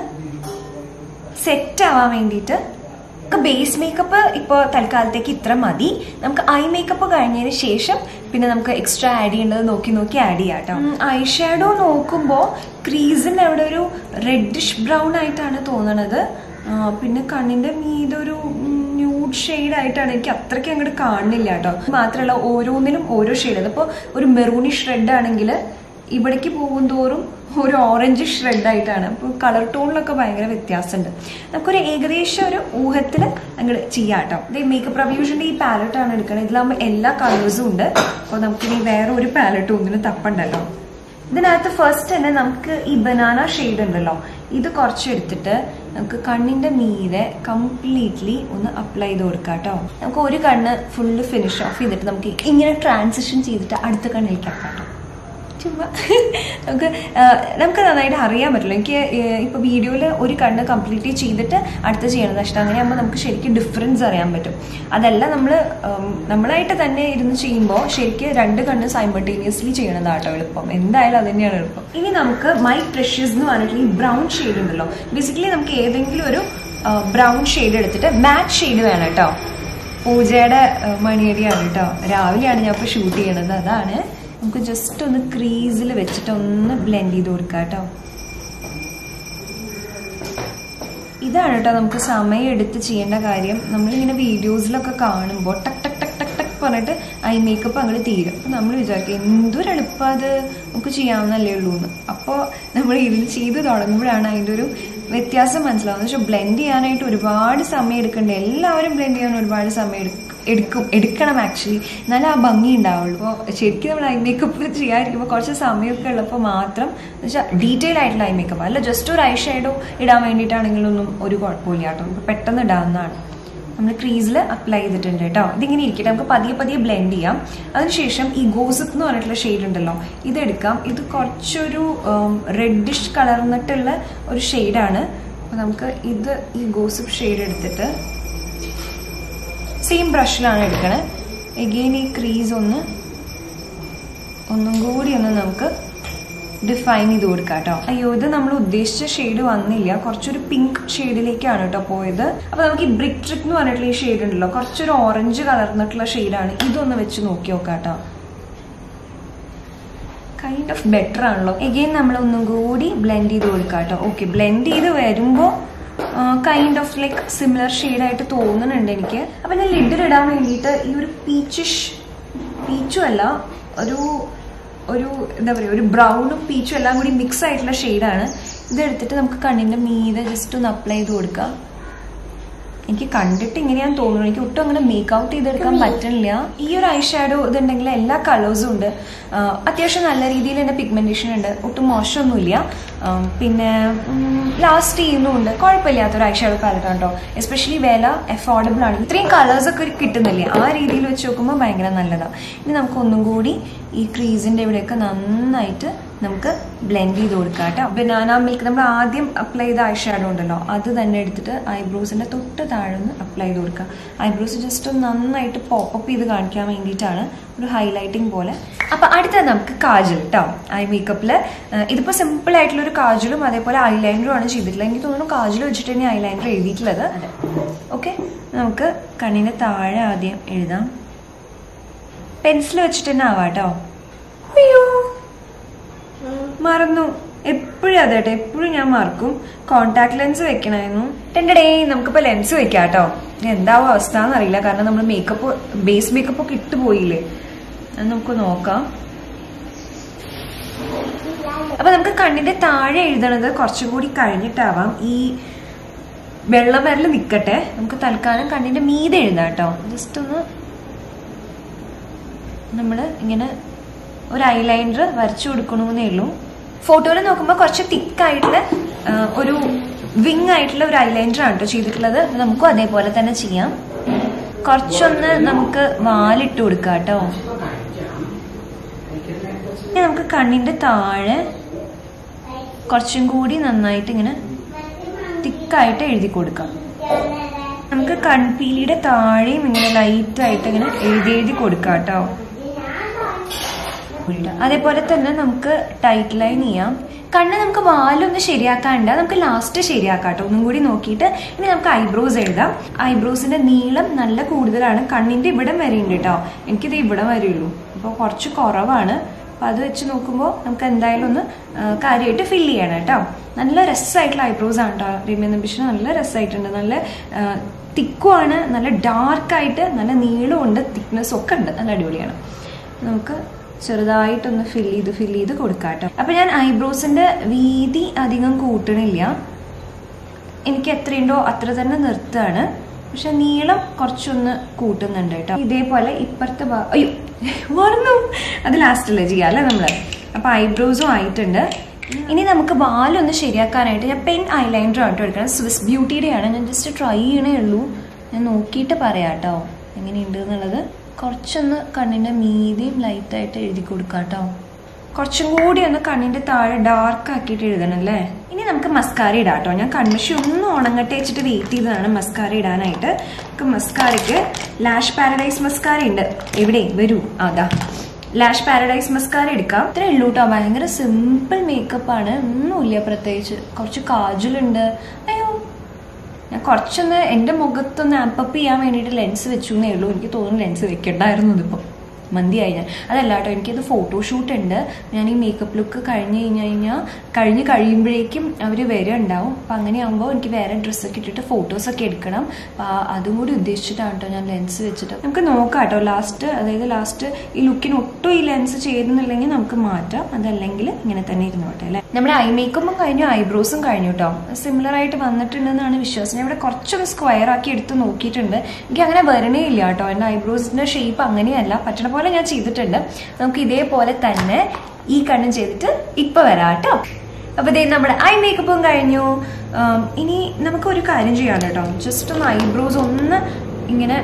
സെറ്റ് ആവാൻ വേണ്ടിയിട്ട് നമുക്ക് ബേസ് മേക്കപ്പ് ഇപ്പോൾ തൽക്കാലത്തേക്ക് ഇത്ര മതി നമുക്ക് ഐ മേക്കപ്പ് കഴിഞ്ഞതിന് ശേഷം പിന്നെ നമുക്ക് എക്സ്ട്രാ ആഡ് ചെയ്യേണ്ടത് നോക്കി നോക്കി ആഡ് ചെയ്യാം കേട്ടോ ഐ ഷാഡോ നോക്കുമ്പോൾ ക്രീസിൻ്റെ അവിടെ ഒരു റെഡിഷ് ബ്രൗൺ ആയിട്ടാണ് തോന്നണത് ആ, പിന്നെ കണ്ണിന്റെ മീതൊരു ന്യൂഡ് ഷെയ്ഡ് ആയിട്ടാണ് എനിക്ക് അത്രയ്ക്ക് അങ്ങോട്ട് കാണുന്നില്ല കേട്ടോ മാത്രമല്ല ഓരോന്നിനും ഓരോ ഷെയ്ഡ് അതിപ്പോൾ ഒരു മെറൂണിഷ് റെഡ് ആണെങ്കിൽ ഇവിടേക്ക് പോകും തോറും ഒരു ഓറഞ്ച് ഷ്രെഡ് ആയിട്ടാണ് അപ്പോൾ കളർ ടോണിലൊക്കെ ഭയങ്കര വ്യത്യാസമുണ്ട് നമുക്കൊരു ഏകദേശം ഒരു ഊഹത്തിൽ അങ്ങോട്ട് ചെയ്യാം കേട്ടോ ഇത് മേക്കപ്പ് റവ്യൂഷൻ്റെ ഈ പാലറ്റാണ് എടുക്കുന്നത് ഇതിലാകുമ്പോൾ എല്ലാ കളേഴ്സും ഉണ്ട് അപ്പോൾ നമുക്കിനി വേറെ ഒരു പാലറ്റും ഒന്നിനും തപ്പുണ്ടല്ലോ ഇതിനകത്ത് ഫസ്റ്റ് തന്നെ നമുക്ക് ഈ ബനാന ഷെയ്ഡ് ഉണ്ടല്ലോ ഇത് കുറച്ച് എടുത്തിട്ട് നമുക്ക് കണ്ണിന്റെ മീതെ കംപ്ലീറ്റ്ലി ഒന്ന് അപ്ലൈ ചെയ്ത് കൊടുക്കാം കേട്ടോ നമുക്ക് ഒരു കണ്ണ് ഫുള്ള് ഫിനിഷ് ഓഫ് ചെയ്തിട്ട് നമുക്ക് ഇങ്ങനെ ട്രാൻസിഷൻ ചെയ്തിട്ട് അടുത്ത കണ്ണിലേക്ക് ആക്കാം കേട്ടോ ചുമ്മാ നമുക്ക് ആ, നമുക്ക് നന്നായിട്ട് അറിയാൻ പറ്റില്ല എനിക്ക് ഇപ്പോൾ വീഡിയോയിൽ ഒരു കണ്ണ് കംപ്ലീറ്റ് ചെയ്തിട്ട് അടുത്ത ചെയ്യണത് ഇഷ്ടം അങ്ങനെയാകുമ്പോൾ നമുക്ക് ശരിക്കും ഡിഫറൻസ് അറിയാൻ പറ്റും അതല്ല നമ്മൾ നമ്മളായിട്ട് തന്നെ ഇരുന്ന് ചെയ്യുമ്പോൾ ശരിക്കും രണ്ട് കണ്ണ് സൈമൾട്ടേനിയസ്ലി ചെയ്യണതാട്ടോ എളുപ്പം എന്തായാലും അത് തന്നെയാണ് എളുപ്പം ഇനി നമുക്ക് മൈ പ്രഷ്യസ് എന്ന് പറഞ്ഞിട്ട് ഈ ബ്രൗൺ ഷെയ്ഡ് ഉണ്ടല്ലോ ബേസിക്കലി നമുക്ക് ഏതെങ്കിലും ഒരു ബ്രൗൺ ഷെയ്ഡ് എടുത്തിട്ട് മാറ്റ് ഷെയ്ഡ് വേണം കേട്ടോ പൂജയുടെ ആ, മണിയടിയാണ് കേട്ടോ രാവിലെയാണ് ഞാൻ ഇപ്പോൾ ഷൂട്ട് ചെയ്യണത് അതാണ് നമുക്ക് ജസ്റ്റ് ഒന്ന് ക്രീസിൽ വെച്ചിട്ട് ഒന്ന് ബ്ലെൻഡ് ചെയ്ത് കൊടുക്കാം കേട്ടോ ഇതാണ് കേട്ടോ നമുക്ക് സമയം എടുത്ത് ചെയ്യേണ്ട കാര്യം നമ്മളിങ്ങനെ വീഡിയോസിലൊക്കെ കാണുമ്പോൾ ടക്ക് ടക്ക് ടക്ക് ടക്ക് ടക്ക് പറഞ്ഞിട്ട് ഐ മേക്കപ്പ് അങ്ങോട്ട് തീരും അപ്പോൾ നമ്മൾ വിചാരിക്കും എന്തൊരു എളുപ്പം അത് നമുക്ക് ചെയ്യാവുന്നല്ലേ ഉള്ളൂ എന്ന് അപ്പോൾ നമ്മൾ ഇരുന്ന് ചെയ്ത് തുടങ്ങുമ്പോഴാണ് അതിൻ്റെ ഒരു വ്യത്യാസം മനസ്സിലാവുന്നത് പക്ഷെ ബ്ലെൻഡ് ചെയ്യാനായിട്ട് ഒരുപാട് സമയം എടുക്കണ്ടേ എല്ലാവരും ബ്ലെൻഡ് ചെയ്യാൻ ഒരുപാട് സമയം എടുക്കും എടുക്കും എടുക്കണം ആക്ച്വലി എന്നാലേ ആ ഭംഗി ഉണ്ടാവുള്ളൂ അപ്പോൾ ശരിക്കും നമ്മൾ ഐ മേക്കപ്പ് ചെയ്യാതിരിക്കുമ്പോൾ കുറച്ച് സമയമൊക്കെ ഉള്ളപ്പോൾ മാത്രം എന്ന് വെച്ചാൽ ഡീറ്റെയിൽ ആയിട്ടുള്ള ഐ മേക്കപ്പ് അല്ല ജസ്റ്റ് ഒരു ഐ ഷെയ്ഡോ ഇടാൻ വേണ്ടിയിട്ടാണെങ്കിലൊന്നും ഒരു കുഴപ്പമില്ല കേട്ടോ നമുക്ക് പെട്ടെന്ന് ഇടാവുന്നതാണ് നമ്മൾ ക്രീസിൽ അപ്ലൈ ചെയ്തിട്ടുണ്ട് കേട്ടോ ഇതിങ്ങനെ ഇരിക്കട്ടെ നമുക്ക് പതിയെ പതിയെ ബ്ലെൻഡ് ചെയ്യാം അതിനുശേഷം ഈ ഗോസിപ്പ് എന്ന് പറഞ്ഞിട്ടുള്ള ഷെയ്ഡ് ഉണ്ടല്ലോ ഇതെടുക്കാം ഇത് കുറച്ചൊരു റെഡിഷ് കളർന്നിട്ടുള്ള ഒരു ഷെയ്ഡാണ് അപ്പോൾ നമുക്ക് ഇത് ഈ ഗോസിപ്പ് ഷെയ്ഡ് എടുത്തിട്ട് സെയിം ബ്രഷിലാണ് എടുക്കണേ എഗെയിൻ ഈ ക്രീസ് ഒന്ന് ഒന്നും കൂടി ഒന്ന് നമുക്ക് ഡിഫൈൻ ചെയ്ത് കൊടുക്കാം കേട്ടോ അയ്യോ ഇത് നമ്മൾ ഉദ്ദേശിച്ച ഷെയ്ഡ് വന്നില്ല കുറച്ചൊരു പിങ്ക് ഷെയ്ഡിലേക്കാണ് കേട്ടോ പോയത് അപ്പൊ നമുക്ക് ഈ ബ്രിക് ട്രിക് എന്ന് പറഞ്ഞിട്ടുള്ള ഈ ഷെയ്ഡ് ഉണ്ടല്ലോ കുറച്ചൊരു ഓറഞ്ച് കളർന്നിട്ടുള്ള ഷെയ്ഡാണ് ഇതൊന്ന് വെച്ച് നോക്കി നോക്കാം കേട്ടോ കൈൻഡ് ഓഫ് ബെറ്റർ ആണല്ലോ എഗെയിൻ നമ്മൾ ഒന്നും കൂടി ബ്ലെൻഡ് ചെയ്ത് കൊടുക്കാം കേട്ടോ ഓക്കെ ബ്ലെൻഡ് ചെയ്ത് വരുമ്പോൾ കൈൻഡ് ഓഫ് ലൈക്ക് സിമിലർ ഷെയ്ഡായിട്ട് തോന്നുന്നുണ്ട് എനിക്ക് അപ്പം ഞാൻ ലിഡിലിടാൻ വേണ്ടിയിട്ട് ഈ ഒരു പീച്ചിഷ് പീച്ചും അല്ല ഒരു ഒരു എന്താ പറയുക ഒരു ബ്രൗണും പീച്ചും എല്ലാം കൂടി മിക്സ് ആയിട്ടുള്ള ഷെയ്ഡാണ് ഇതെടുത്തിട്ട് നമുക്ക് കണ്ണിൻ്റെ മീതെ ജസ്റ്റ് ഒന്ന് അപ്ലൈ ചെയ്ത് കൊടുക്കാം എനിക്ക് കണ്ടിട്ട് ഇങ്ങനെയാന്ന് തോന്നുന്നു എനിക്ക് ഒട്ടും അങ്ങനെ മേക്ക് ഔട്ട് ചെയ്തെടുക്കാൻ പറ്റണില്ല ഈ ഒരു ഐ ഷാഡോ ഇതുണ്ടെങ്കിൽ എല്ലാ കളേഴ്സും ഉണ്ട് ആ, അത്യാവശ്യം നല്ല രീതിയിൽ തന്നെ പിഗ്മെന്റേഷൻ ഉണ്ട് ഒട്ടും മോശമൊന്നുമില്ല ആ, പിന്നെ ലാസ്റ്റ് ചെയ്യുന്നുമുണ്ട് കുഴപ്പമില്ലാത്തൊരു ഐ ഷാഡോ പാലറ്റ് കേട്ടോ എസ്പെഷ്യലി വില അഫോർഡബിൾ ആണ് ഇത്രയും കളേഴ്സ് ഒക്കെ കിട്ടുന്നില്ലേ ആ രീതിയിൽ വെച്ച് നോക്കുമ്പോൾ ഭയങ്കര നല്ലതാണ് ഇനി നമുക്ക് ഒന്നും കൂടി ഈ ക്രീസിന്റെ ഇവിടെയൊക്കെ നന്നായിട്ട് നമുക്ക് ബ്ലെൻഡ് ചെയ്ത് കൊടുക്കാം കേട്ടോ ബനാന മിൽക്ക് നമ്മൾ ആദ്യം അപ്ലൈ ചെയ്ത ഐ ഷാഡോ ഉണ്ടല്ലോ അത് തന്നെ എടുത്തിട്ട് ഐബ്രോസിന്റെ തൊട്ട് താഴെ ഒന്ന് അപ്ലൈ ചെയ്ത് കൊടുക്കുക ഐബ്രോസ് ജസ്റ്റ് ഒന്ന് നന്നായിട്ട് പോപ്പപ്പ് ചെയ്ത് കാണിക്കാൻ വേണ്ടിയിട്ടാണ് ഒരു ഹൈലൈറ്റിംഗ് പോലെ അപ്പൊ അടുത്ത നമുക്ക് കാജൽ കേട്ടോ ഐ മേക്കപ്പില് ഇതിപ്പോ സിമ്പിൾ ആയിട്ടുള്ള ഒരു കാജലും അതേപോലെ ഐലൈനറും ആണ് ചെയ്തിട്ടുള്ളത് എനിക്ക് തോന്നുന്നു കാജൽ വെച്ചിട്ട് തന്നെ ഐലൈനർ എഴുതിയിട്ടുള്ളത് ഓക്കെ നമുക്ക് കണ്ണിന്റെ താഴെ ആദ്യം എഴുതാം പെൻസിൽ വെച്ചിട്ട് തന്നെ ആവാം കേട്ടോ അയ്യോ മറന്നു എപ്പോഴും അതെ കേട്ടോ എപ്പോഴും ഞാൻ മറക്കും കോണ്ടാക്ട് ലെൻസ് വെക്കണമായിരുന്നു എൻ്റെ ഡേ നമുക്കിപ്പോൾ ലെൻസ് വെക്കാം കേട്ടോ ഇനി എന്താവും അവസ്ഥ എന്നറിയില്ല കാരണം നമ്മൾ മേക്കപ്പ് ബേസ് മേക്കപ്പ് ഒക്കെ ഇട്ടുപോയില്ലേ അത് നമുക്ക് നോക്കാം അപ്പൊ നമുക്ക് കണ്ണിന്റെ താഴെ എഴുതണത് കുറച്ചും കൂടി കഴിഞ്ഞിട്ടാവാം ഈ വെള്ളം വരൽ നിൽക്കട്ടെ നമുക്ക് തൽക്കാലം കണ്ണിന്റെ മീതെ എഴുതാം കേട്ടോ ജസ്റ്റ് ഒന്ന് നമ്മൾ ഇങ്ങനെ ഒരു ഐലൈനർ വരച്ചു കൊടുക്കണമെന്നേ ഉള്ളൂ ഫോട്ടോയിൽ നോക്കുമ്പോൾ കുറച്ച് തിക്കായിട്ടുള്ള ഒരു വിങ് ആയിട്ടുള്ള ഒരു ഐലൈനർ ആണ് കേട്ടോ ചെയ്തിട്ടുള്ളത് അത് നമുക്കും അതേപോലെ തന്നെ ചെയ്യാം കുറച്ചൊന്ന് നമുക്ക് വാലിട്ട് കൊടുക്കാം കേട്ടോ ഇനി നമുക്ക് കണ്ണിന്റെ താഴെ കുറച്ചും കൂടി നന്നായിട്ട് ഇങ്ങനെ തിക്കായിട്ട് എഴുതി കൊടുക്കാം നമുക്ക് കൺപീലിയുടെ താഴെയും ഇങ്ങനെ ലൈറ്റ് ആയിട്ട് ഇങ്ങനെ എഴുതി എഴുതി കൊടുക്കാം കേട്ടോ അതേപോലെ തന്നെ നമുക്ക് ടൈറ്റ് ലൈൻ ചെയ്യാം കണ്ണ് നമുക്ക് വാലൊന്ന് ശരിയാക്കാണ്ട് നമുക്ക് ലാസ്റ്റ് ശരിയാക്കാം കേട്ടോ ഒന്നും കൂടി നോക്കിയിട്ട് ഇനി നമുക്ക് ഐബ്രോസ് എഴുതാം ഐബ്രോസിന്റെ നീളം നല്ല കൂടുതലാണ് കണ്ണിന്റെ ഇവിടം വരെ ഉണ്ട് കേട്ടോ എനിക്കിത് ഇവിടം വരെ ഉള്ളൂ അപ്പോൾ കുറച്ച് കുറവാണ് അപ്പോൾ അത് വെച്ച് നോക്കുമ്പോൾ നമുക്ക് എന്തായാലും ഒന്ന് കാര്യമായിട്ട് ഫില്ല് ചെയ്യണം കേട്ടോ നല്ല രസമായിട്ടുള്ള ഐബ്രോസ് ആണ് കേട്ടോ രമ്യ നമ്പീഷിന് നല്ല രസമായിട്ടുണ്ട് നല്ല തിക്കുമാണ് നല്ല ഡാർക്കായിട്ട് നല്ല നീളമുണ്ട് തിക്നെസ്സും ഒക്കെ ഉണ്ട് നല്ല അടിപൊളിയാണ് നമുക്ക് ചെറുതായിട്ടൊന്ന് ഫില്ല് ചെയ്ത് ഫില്ല് ചെയ്ത് കൊടുക്കാം കേട്ടോ അപ്പം ഞാൻ ഐബ്രോസിൻ്റെ വീതി അധികം കൂട്ടണില്ല എനിക്ക് എത്രയുണ്ടോ അത്ര തന്നെ നിർത്തുകയാണ് പക്ഷെ നീളം കുറച്ചൊന്ന് കൂട്ടുന്നുണ്ട് കേട്ടോ ഇതേപോലെ ഇപ്പുറത്തെ ഭാ- അയ്യോ മറന്നു അത് ലാസ്റ്റല്ലേ ചെയ്യാം അല്ലേ നമ്മൾ അപ്പോൾ ഐബ്രോസും ആയിട്ടുണ്ട് ഇനി നമുക്ക് വാലൊന്ന് ശരിയാക്കാനായിട്ട് ഞാൻ പെൻ ഐലൈനർ ആണ് കേട്ടോ എടുക്കണം സ്വിസ് ബ്യൂട്ടിയുടെയാണ് ഞാൻ ജസ്റ്റ് ട്രൈ ചെയ്യണേ ഉള്ളൂ ഞാൻ നോക്കിയിട്ട് പറയാം കേട്ടോ എങ്ങനെയുണ്ട് എന്നുള്ളത് കുറച്ചൊന്ന് കണ്ണിൻ്റെ മീതിയും ലൈറ്റായിട്ട് എഴുതി കൊടുക്കാം കേട്ടോ കുറച്ചും കൂടി ഒന്ന് കണ്ണിന്റെ താഴെ ഡാർക്ക് ആക്കിയിട്ട് എഴുതണം അല്ലേ ഇനി നമുക്ക് മസ്കാര ഇടാം കേട്ടോ ഞാൻ കൺമഷി ഒന്ന് ഉണങ്ങട്ടെ വെച്ചിട്ട് വെയിറ്റ് ചെയ്തതാണ് മസ്കാര ഇടാനായിട്ട് നമുക്ക് മസ്കാരയ്ക്ക് ലാഷ് പാരഡൈസ് മസ്കാര ഉണ്ട് എവിടെ വരൂ അതാ ലാഷ് പാരഡൈസ് മസ്കാര എടുക്കാം ഇത്രേ ഉള്ളൂ കേട്ടോ ഭയങ്കര സിമ്പിൾ മേക്കപ്പ് ആണ് ഒന്നുമില്ല പ്രത്യേകിച്ച് കുറച്ച് കാജലുണ്ട് അയ്യോ ഞാൻ കുറച്ചൊന്ന് എൻ്റെ മുഖത്തൊന്ന് ആപ്പപ്പ് ചെയ്യാൻ വേണ്ടിയിട്ട് ലെൻസ് വെച്ചു എന്നേ ഉള്ളൂ എനിക്ക് തോന്നുന്നു ലെൻസ് വെക്കണ്ടായിരുന്നു ഇതിപ്പോൾ മന്തിയായി ഞാൻ അതല്ല കേട്ടോ എനിക്കത് ഫോട്ടോഷൂട്ട് ഉണ്ട് ഞാൻ ഈ മേക്കപ്പ് ലുക്ക് കഴിഞ്ഞ് കഴിഞ്ഞ് കഴിഞ്ഞാൽ കഴിഞ്ഞ് കഴിയുമ്പോഴേക്കും അവർ വരെ ഉണ്ടാവും അപ്പം അങ്ങനെയാകുമ്പോൾ എനിക്ക് വേറെ ഡ്രസ്സൊക്കെ ഇട്ടിട്ട് ഫോട്ടോസൊക്കെ എടുക്കണം അപ്പം അതും കൂടി ഉദ്ദേശിച്ചിട്ടാണ് കേട്ടോ ഞാൻ ലെൻസ് വെച്ചിട്ട് നമുക്ക് നോക്കാം കേട്ടോ ലാസ്റ്റ് അതായത് ലാസ്റ്റ് ഈ ലുക്കിന് ഒട്ടും ഈ ലെൻസ് ചേരുന്നില്ലെങ്കിൽ നമുക്ക് മാറ്റാം അതല്ലെങ്കിൽ ഇങ്ങനെ തന്നെ ഇരുന്നോട്ടെ അല്ലേ നമ്മുടെ ഐ മേക്കപ്പും കഴിഞ്ഞു ഐബ്രോസും കഴിഞ്ഞു കേട്ടോ സിമിലർ ആയിട്ട് വന്നിട്ടുണ്ടെന്നാണ് വിശ്വാസം ഞാൻ ഇവിടെ കുറച്ചൊന്ന് സ്ക്വയർ ആക്കി എടുത്ത് നോക്കിയിട്ടുണ്ട് എനിക്ക് അങ്ങനെ വരണേ ഇല്ല കേട്ടോ എൻ്റെ ഐബ്രോസിന്റെ ഷേപ്പ് അങ്ങനെയല്ല പറ്റണ പോലെ ഞാൻ ചെയ്തിട്ടുണ്ട് നമുക്ക് ഇതേപോലെ തന്നെ ഈ കണ്ണും ചെയ്തിട്ട് ഇപ്പൊ വരാം കേട്ടോ അപ്പൊ ഇതേ നമ്മുടെ ഐ മേക്കപ്പും കഴിഞ്ഞു ആം, ഇനി നമുക്ക് ഒരു കാര്യം ചെയ്യാം കേട്ടോ ജസ്റ്റ് ഒന്ന് ഐബ്രോസ് ഒന്ന് ഇങ്ങനെ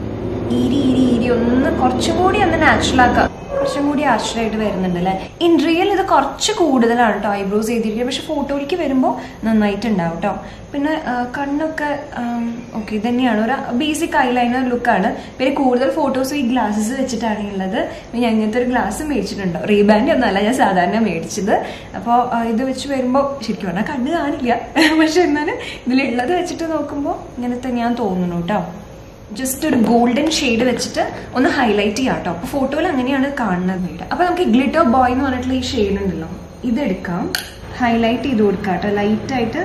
ഈരി ഈരി ഈരി ഒന്ന് കുറച്ചും കൂടി ഒന്ന് നാച്ചുറൽ ആക്കാം കുറച്ചും കൂടി ആശ്രയമായിട്ട് വരുന്നുണ്ട് അല്ലേ ഇൻ റിയൽ ഇത് കുറച്ച് കൂടുതലാണ് കേട്ടോ ഐബ്രോസ് ചെയ്തിരിക്കുന്നത് പക്ഷെ ഫോട്ടോയിലേക്ക് വരുമ്പോൾ നന്നായിട്ടുണ്ടാവും കേട്ടോ പിന്നെ ആ, കണ്ണൊക്കെ ഓക്കെ ഇത് തന്നെയാണ് ഒരു ബേസിക് ഐലൈനർ ലുക്കാണ് പിന്നെ കൂടുതൽ ഫോട്ടോസ് ഈ ഗ്ലാസ്സസ് വെച്ചിട്ടാണ് ഉള്ളത് പിന്നെ ഞാൻ ഇങ്ങനത്തെ ഒരു ഗ്ലാസ് മേടിച്ചിട്ടുണ്ടോ റീബാൻഡ് ഒന്നല്ല ഞാൻ സാധാരണ മേടിച്ചത് അപ്പോൾ ഇത് വെച്ച് വരുമ്പോൾ ശരിക്കും പറഞ്ഞാൽ കണ്ണ് കാണില്ല പക്ഷെ എന്നാലും ഇതിലുള്ളത് വെച്ചിട്ട് നോക്കുമ്പോൾ ഇങ്ങനെ തന്നെയാന്ന് തോന്നുന്നു കേട്ടോ ജസ്റ്റ് ഒരു ഗോൾഡൻ ഷെയ്ഡ് വെച്ചിട്ട് ഒന്ന് ഹൈലൈറ്റ് ചെയ്യാം കേട്ടോ അപ്പോൾ ഫോട്ടോയിൽ അങ്ങനെയാണ് കാണുന്നത് വീട് അപ്പോൾ നമുക്ക് ഗ്ലിറ്റർ ബോയ് എന്ന് പറഞ്ഞിട്ടുള്ള ഈ ഷെയ്ഡ് ഉണ്ടല്ലോ ഇതെടുക്കാം ഹൈലൈറ്റ് ചെയ്ത് കൊടുക്കാം കേട്ടോ ലൈറ്റായിട്ട്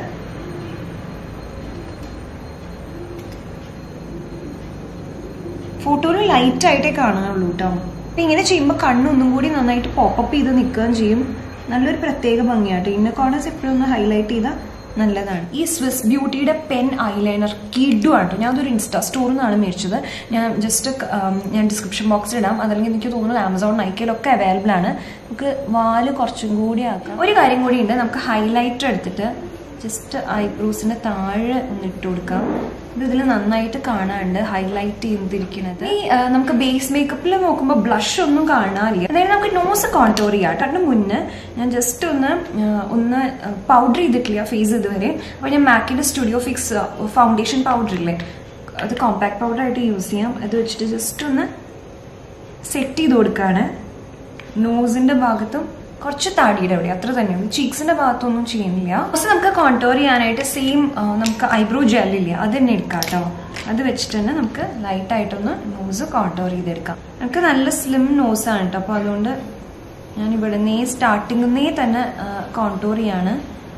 ഫോട്ടോയിൽ ലൈറ്റ് ആയിട്ടേ കാണാനുള്ളൂ കേട്ടോ അപ്പം ഇങ്ങനെ ചെയ്യുമ്പോൾ കണ്ണൊന്നും കൂടി നന്നായിട്ട് പോപ്പപ്പ് ചെയ്ത് നിൽക്കുകയും ചെയ്യും നല്ലൊരു പ്രത്യേക ഭംഗിയാട്ടോ ഇന്ന കോർണേഴ്സ് എപ്പോഴും ഒന്ന് ഹൈലൈറ്റ് ചെയ്താൽ നല്ലതാണ് ഈ സ്വിസ് ബ്യൂട്ടിയുടെ പെൻ ഐലൈനർ കിഡു ആണ് ഞാൻ അതൊരു ഇൻസ്റ്റാ സ്റ്റോറിൽ നിന്നാണ് മേടിച്ചത് ഞാൻ ജസ്റ്റ് ഞാൻ ഡിസ്ക്രിപ്ഷൻ ബോക്സിൽ ഇടാം അതല്ലെങ്കിൽ എനിക്ക് തോന്നുന്നത് ആമസോൺ നൈക്കയിലൊക്കെ അവൈലബിൾ ആണ് നമുക്ക് വാല് കുറച്ചും കൂടി ആക്കാം ഒരു കാര്യം കൂടി ഉണ്ട് നമുക്ക് ഹൈലൈറ്റർ എടുത്തിട്ട് ജസ്റ്റ് ഐബ്രോസിന്റെ താഴെ ഒന്ന് ഇട്ട് കൊടുക്കാം ഇത് ഇതിൽ നന്നായിട്ട് കാണാനുണ്ട് ഹൈലൈറ്റ് ചെയ്തിരിക്കുന്നത് ഈ ആ, നമുക്ക് ബേസ് മേക്കപ്പിൽ നോക്കുമ്പോൾ ബ്ലഷ് ഒന്നും കാണാനില്ല അതായത് നമുക്ക് നോസ് കോൺടോർ ചെയ്യാം കേട്ടോ അതിന് മുന്നേ ഞാൻ ജസ്റ്റ് ഒന്ന് ആ, ഒന്ന് പൗഡർ ചെയ്തിട്ടില്ല ഫേസ് ഇതുവരെ അപ്പോൾ ഞാൻ മാക്കിൻ്റെ സ്റ്റുഡിയോ ഫിക്സ് ഫൗണ്ടേഷൻ പൗഡർ ഇല്ലേ അത് കോമ്പാക്ട് പൗഡർ ആയിട്ട് യൂസ് ചെയ്യാം അത് വെച്ചിട്ട് ജസ്റ്റ് ഒന്ന് സെറ്റ് ചെയ്ത് കൊടുക്കുകയാണ് നോസിന്റെ ഭാഗത്തും കുറച്ച് താടിയുടെ അവിടെ അത്ര തന്നെയുള്ളൂ ചീക്സിന്റെ ഭാഗത്തൊന്നും ചെയ്യുന്നില്ല പക്ഷെ നമുക്ക് കോൺടോർ ചെയ്യാനായിട്ട് സെയിം നമുക്ക് ഐബ്രോ ജെൽ ഇല്ല അത് തന്നെ എടുക്കാം കേട്ടോ അത് വെച്ചിട്ട് തന്നെ നമുക്ക് ലൈറ്റ് ആയിട്ടൊന്ന് നോസ് കോൺടോർ ചെയ്തെടുക്കാം നമുക്ക് നല്ല സ്ലിം നോസ് ആണ് കേട്ടോ അപ്പോൾ അതുകൊണ്ട് ഞാൻ ഇവിടെ നിന്നേ സ്റ്റാർട്ടിങ്ങിൽ തന്നെ കോൺടോർ ചെയ്യാണ്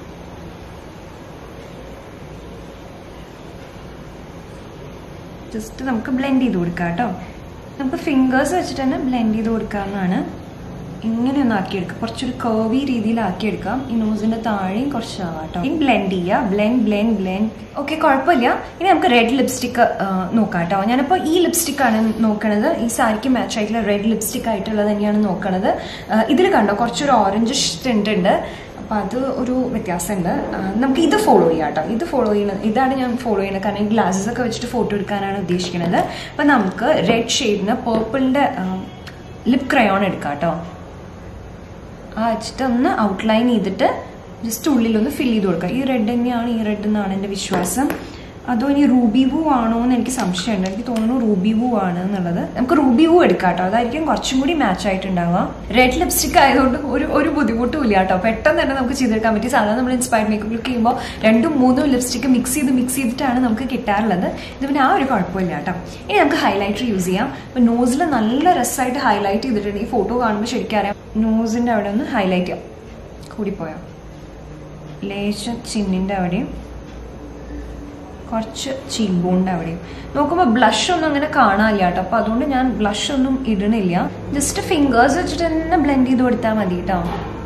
ജസ്റ്റ് നമുക്ക് ബ്ലെൻഡ് ചെയ്ത് കൊടുക്കാം കേട്ടോ നമുക്ക് ഫിംഗേഴ്സ് വെച്ചിട്ട് തന്നെ ബ്ലെൻഡ് ചെയ്ത് കൊടുക്കാവുന്നതാണ് ഇങ്ങനെ ഒന്ന് ആക്കിയെടുക്കാം കുറച്ചൊരു കർവി രീതിയിൽ ആക്കിയെടുക്കാം ഈ നോസിന്റെ താഴെയും കുറച്ച് ആവാട്ടോ ഇനി ബ്ലെൻഡ് ചെയ്യുക ബ്ലെൻഡ് ബ്ലെൻഡ് ബ്ലെൻഡ് ഓക്കെ കുഴപ്പമില്ല ഇനി നമുക്ക് റെഡ് ലിപ്സ്റ്റിക്ക് നോക്കാം കേട്ടോ ഞാനിപ്പോൾ ഈ ലിപ്സ്റ്റിക്കാണ് നോക്കണത് ഈ സാരിക്ക് മാച്ച് ആയിട്ടുള്ള റെഡ് ലിപ്സ്റ്റിക് ആയിട്ടുള്ളത് തന്നെയാണ് നോക്കണത് ഇതിൽ കണ്ടോ കുറച്ചൊരു ഓറഞ്ച് ടിൻ്റ് ഉണ്ട് അപ്പോൾ അത് ഒരു വ്യത്യാസമുണ്ട് ആ, നമുക്ക് ഇത് ഫോളോ ചെയ്യാം കേട്ടോ ഇത് ഫോളോ ചെയ്യുന്നത് ഇതാണ് ഞാൻ ഫോളോ ചെയ്യുന്നത് കാരണം ഈ ഗ്ലാസസ് ഒക്കെ വെച്ചിട്ട് ഫോട്ടോ എടുക്കാനാണ് ഉദ്ദേശിക്കുന്നത് അപ്പം നമുക്ക് റെഡ് ഷെയ്ഡിന് പേർപ്പിളിൻ്റെ ലിപ് ക്രയോൺ എടുക്കാം കേട്ടോ ആ വെച്ചിട്ട് ഒന്ന് ഔട്ട്ലൈൻ ചെയ്തിട്ട് ജസ്റ്റ് ഉള്ളിലൊന്ന് ഫിൽ ചെയ്ത് കൊടുക്കുക ഈ റെഡ് തന്നെയാണ് ഈ റെഡ് എന്നാണ് എൻ്റെ വിശ്വാസം അതോ ഇനി റൂബി വൂ ആണോ എന്ന് എനിക്ക് സംശയമുണ്ട് എനിക്ക് തോന്നുന്നു റൂബി വൂ ആണ് എന്നുള്ളത് നമുക്ക് റൂബി വൂ എടുക്കാം കേട്ടോ അതായിരിക്കും കുറച്ചും കൂടി മാച്ച് ആയിട്ടുണ്ടാവുക റെഡ് ലിപ്സ്റ്റിക് ആയതുകൊണ്ട് ഒരു ഒരു ബുദ്ധിമുട്ടും ഇല്ല കേട്ടോ പെട്ടെന്ന് തന്നെ നമുക്ക് ചെയ്തെടുക്കാൻ പറ്റി സാധാരണ നമ്മൾ ഇൻസ്പയർഡ് മേക്കപ്പ് ലുക്ക് ചെയ്യുമ്പോൾ രണ്ടും മൂന്നും ലിപ്സ്റ്റിക് മിക്സ് ചെയ്ത് മിക്സ് ചെയ്തിട്ടാണ് നമുക്ക് കിട്ടാറുള്ളത് ഇത് പിന്നെ ആ ഒരു കുഴപ്പമില്ല കേട്ടോ ഇനി നമുക്ക് ഹൈലൈറ്റർ യൂസ് ചെയ്യാം ഇപ്പം നോസിൽ നല്ല രസമായിട്ട് ഹൈലൈറ്റ് ചെയ്തിട്ടുണ്ട് ഈ ഫോട്ടോ കാണുമ്പോൾ ശരിക്കും അറിയാം നോസിൻ്റെ അവിടെ ഒന്ന് ഹൈലൈറ്റ് ചെയ്യാം കൂടിപ്പോയോ ലേശം ചിന്നിൻ്റെ അവിടെയും കുറച്ച് ചീക്ക് ബോണിൻ്റെ അവിടെയും നോക്കുമ്പോൾ ബ്ലഷ് ഒന്നും അങ്ങനെ കാണാനില്ല കേട്ടോ അപ്പോൾ അതുകൊണ്ട് ഞാൻ ബ്ലഷ് ഒന്നും ഇടണില്ല ജസ്റ്റ് ഫിംഗേഴ്സ് വെച്ചിട്ട് തന്നെ ബ്ലെൻഡ് ചെയ്ത് കൊടുത്താൽ മതി കേട്ടോ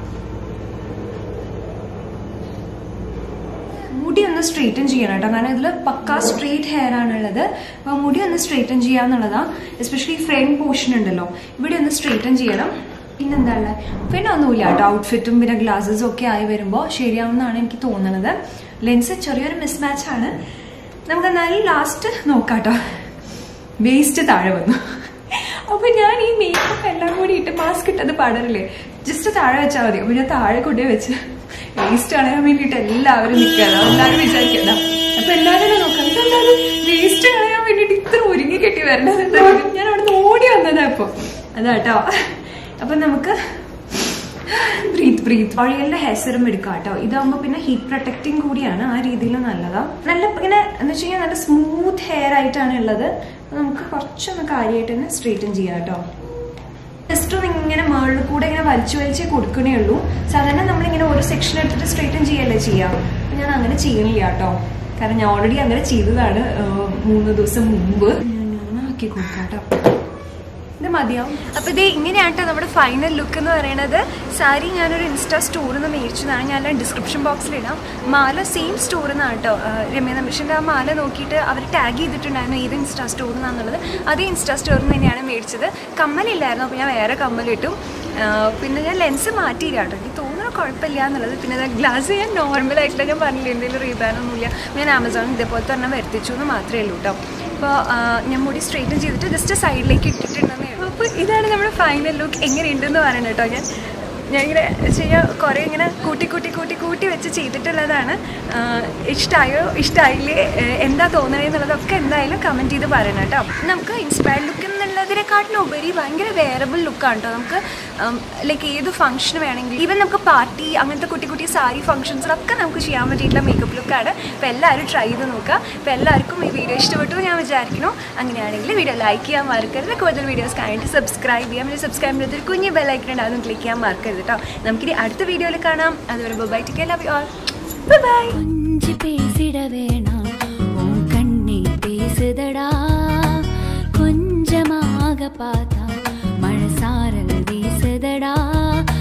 മുടി ഒന്ന് സ്ട്രെയിറ്റൻ ചെയ്യണം കേട്ടോ കാരണം ഇതിൽ പക്ക സ്ട്രെയിറ്റ് ഹെയർ ആണുള്ളത് അപ്പോൾ മുടി ഒന്ന് സ്ട്രെയിറ്റൻ ചെയ്യാന്നുള്ളതാണ് എസ്പെഷ്യലി ഫ്രണ്ട് പോർഷൻ ഉണ്ടല്ലോ ഇവിടെ ഒന്ന് സ്ട്രെയിറ്റൻ ചെയ്യണം പിന്നെന്താ ഉള്ളത് പിന്നെ ഒന്നുമില്ല കേട്ടോ ഔട്ട്ഫിറ്റും പിന്നെ ഗ്ലാസസും ഒക്കെ ആയി വരുമ്പോൾ ശരിയാവുമെന്നാണ് എനിക്ക് തോന്നുന്നത് ലെൻസ് ചെറിയൊരു മിസ്മാച്ച് ആണ് നമുക്ക് എന്നാലും ലാസ്റ്റ് നോക്കാം കേട്ടോ വേസ്റ്റ് താഴെ വന്നു അപ്പൊ ഞാൻ ഈ മേക്കപ്പ് എല്ലാം കൂടി ഇട്ട് മാസ്ക് ഇട്ടത് പാടറില്ലേ ജസ്റ്റ് താഴെ വെച്ചാൽ മതി അപ്പൊ ഞാൻ താഴെ കൊണ്ടുപോയി വെച്ച് വേസ്റ്റ് കളയാൻ വേണ്ടിയിട്ട് എല്ലാവരും നിൽക്കണം എല്ലാവരും വിചാരിക്കണ്ട അപ്പൊ എല്ലാവരും നോക്കാം ഇതെന്താണ് വേസ്റ്റ് കളയാൻ വേണ്ടിയിട്ട് ഇത്ര ഒരുങ്ങി കെട്ടി വരണത് ഞാൻ അവിടെ നിന്ന് ഓടി വന്നതാ ഇപ്പൊ അതാട്ടോ അപ്പൊ നമുക്ക് ബ്രീത്ത് ബ്രീത്ത് വഴിയലിന്റെ ഹെയർ സെറും എടുക്കാം കേട്ടോ ഇതാകുമ്പോൾ പിന്നെ ഹീറ്റ് പ്രൊട്ടക്റ്റിംഗ് കൂടിയാണ് ആ രീതിയിൽ നല്ലതാ നല്ല ഇങ്ങനെ എന്ന് വെച്ച് കഴിഞ്ഞാൽ നല്ല സ്മൂത്ത് ഹെയർ ആയിട്ടാണ് ഉള്ളത് അപ്പൊ നമുക്ക് കുറച്ചൊന്ന് കാര്യമായിട്ട് തന്നെ സ്ട്രെയിറ്റൻ ചെയ്യാം കേട്ടോ ജസ്റ്റ് ഒന്ന് ഇങ്ങനെ മുകളിൽ കൂടെ ഇങ്ങനെ വലിച്ചു വലിച്ചേ കൊടുക്കണേ ഉള്ളൂ സാധാരണ നമ്മളിങ്ങനെ ഒരു സെക്ഷൻ എടുത്തിട്ട് സ്ട്രെയിറ്റൻ ചെയ്യല്ലേ ചെയ്യാം അപ്പൊ ഞാൻ അങ്ങനെ ചെയ്യണില്ല കേട്ടോ കാരണം ഞാൻ ഓൾറെഡി അങ്ങനെ ചെയ്തതാണ് ആ, മൂന്ന് ദിവസം മുമ്പ് ഞാൻ ആക്കി കൊടുക്കാം കേട്ടോ ഇത് മതിയാവും അപ്പോൾ ഇത് ഇങ്ങനെയാണ് ട്ടോ നമ്മുടെ ഫൈനൽ ലുക്ക് എന്ന് പറയുന്നത് സാരി ഞാനൊരു ഇൻസ്റ്റാ സ്റ്റോറിൽ നിന്ന് മേടിച്ചതാണ് ഞാൻ ഡിസ്ക്രിപ്ഷൻ ബോക്സിൽ ഇടാം മാല സെയിം സ്റ്റോറിൽ നിന്നാണ് കേട്ടോ രമ്യ നമിഷിൻ്റെ ആ മാല നോക്കിയിട്ട് അവർ ടാഗ് ചെയ്തിട്ടുണ്ടായിരുന്നു ഏത് ഇൻസ്റ്റാ സ്റ്റോറിൽ നിന്നാണെന്നുള്ളത് അതേ ഇൻസ്റ്റാ സ്റ്റോറിൽ നിന്ന് തന്നെയാണ് മേടിച്ചത് കമ്മലില്ലായിരുന്നു അപ്പോൾ ഞാൻ വേറെ കമ്മലിട്ടു ആ, പിന്നെ ഞാൻ ലെൻസ് മാറ്റിയില്ല കേട്ടോ എനിക്ക് തോന്നുന്നു കുഴപ്പമില്ല എന്നുള്ളത് പിന്നെ ഗ്ലാസ് ഞാൻ നോർമലായിട്ടില്ല ഞാൻ പറഞ്ഞില്ല എന്തെങ്കിലും റീബാനൊന്നുമില്ല ഞാൻ ആമസോണിൽ ഇതേപോലത്തെ ഒരെണ്ണം വരുത്തിച്ചു എന്ന് മാത്രമേ ഉള്ളൂ കേട്ടോ അപ്പോൾ ഞാൻ മുടി സ്ട്രെയിറ്റൻ ചെയ്തിട്ട് ജസ്റ്റ് സൈഡിലേക്ക് ഇട്ടിട്ടുണ്ടെന്നേ ഉള്ളൂ അപ്പോൾ ഇതാണ് നമ്മുടെ ഫൈനൽ ലുക്ക് എങ്ങനെയുണ്ടെന്ന് പറയണം കേട്ടോ ഞാൻ ഞാൻ ഇങ്ങനെ ചെയ്യാൻ കുറേ ഇങ്ങനെ കൂട്ടി കൂട്ടി കൂട്ടി കൂട്ടി വെച്ച് ചെയ്തിട്ടുള്ളതാണ് ആഹ് ഇഷ്ടമായോ ഇഷ്ടമായില്ലേ ഏഹ് എന്താ തോന്നണേ എന്നുള്ളതൊക്കെ എന്തായാലും കമൻറ്റ് ചെയ്ത് പറയണം കേട്ടോ നമുക്ക് ഇൻസ്പയർഡ് ലുക്ക് എന്നുള്ള അതിനെക്കാട്ടിലും ഉപരി ഭയങ്കര വെയറബിൾ ലുക്കാണ് കേട്ടോ നമുക്ക് ലൈക്ക് ഏത് ഫംഗ്ഷൻ വേണമെങ്കിൽ ഈവൻ നമുക്ക് പാർട്ടി അങ്ങനത്തെ കുട്ടി കുട്ടി സാരി ഫംഗ്ഷൻസിലൊക്കെ നമുക്ക് ചെയ്യാൻ പറ്റിയിട്ടുള്ള മേക്കപ്പ് ലുക്കാണ് അപ്പോൾ എല്ലാവരും ട്രൈ ചെയ്ത് നോക്കുക അപ്പോൾ എല്ലാവർക്കും ഈ വീഡിയോ ഇഷ്ടപ്പെട്ടു എന്ന് ഞാൻ വിചാരിക്കുന്നു അങ്ങനെയാണെങ്കിൽ വീഡിയോ ലൈക്ക് ചെയ്യാൻ മറക്കരുത് കൂടുതൽ വീഡിയോസ് കഴിഞ്ഞിട്ട് സബ്സ്ക്രൈബ് ചെയ്യാം പിന്നെ സബ്സ്ക്രൈബ് ചെയ്തിട്ട് ഒരു കുഞ്ഞ് ബെല്ലൈക്കൺ ഉണ്ട് അതും ക്ലിക്ക് ചെയ്യാൻ മറക്കരുത് കേട്ടോ നമുക്കിനി അടുത്ത വീഡിയോയിൽ കാണാം അതുവരെ bye take love you all bye கொஞ்சி பேசிட வேணாம் உன் கண்ணே பேசுதடா கொஞ்சமாக பார்த்தா மழை சாரல் வீசுதடா